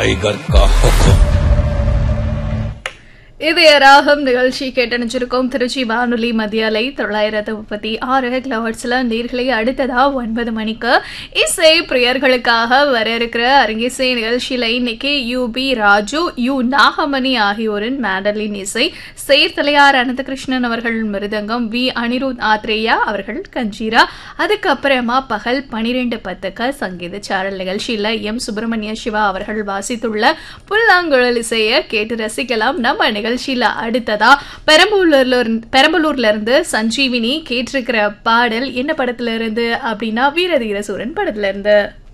tiger का हुक्म இது ராகம் நிகழ்ச்சி கேட்டணிச்சிருக்கோம் திருச்சி வானொலி மத்திய அலை தொள்ளாயிரத்து முப்பத்தி ஆறு கிலோஹர்ட்ஸில் நீர்களை அடுத்ததா ஒன்பது மணிக்கு இசை பிரியர்களுக்காக வர இருக்கிற அரங்கிசை நிகழ்ச்சியில இன்னைக்கு U P Raju U Nagamani ஆகியோரின் மேண்டலின் இசை செயற்தலையார் அனந்தகிருஷ்ணன் அவர்கள் மிருதங்கம் வி அனிருத் ஆத்ரேயா அவர்கள் கஞ்சீரா அதுக்கப்புறமா பகல் பனிரெண்டு பத்துக்கு சங்கீத சாரல் நிகழ்ச்சியில எம் சுப்பிரமணிய சிவா அவர்கள் வாசித்துள்ள புல்லாங்குழல் இசையை கேட்டு ரசிக்கலாம் நம்ம நிகழ்ச்சியில அடுத்ததா பெரம்பலூர்ல இருந்து பெரம்பலூர்ல இருந்து சஞ்சீவினி கேட்டிருக்கிற பாடல் என்ன படத்துல இருந்து அப்படின்னா வீரதீர சூரன் படத்துல இருந்து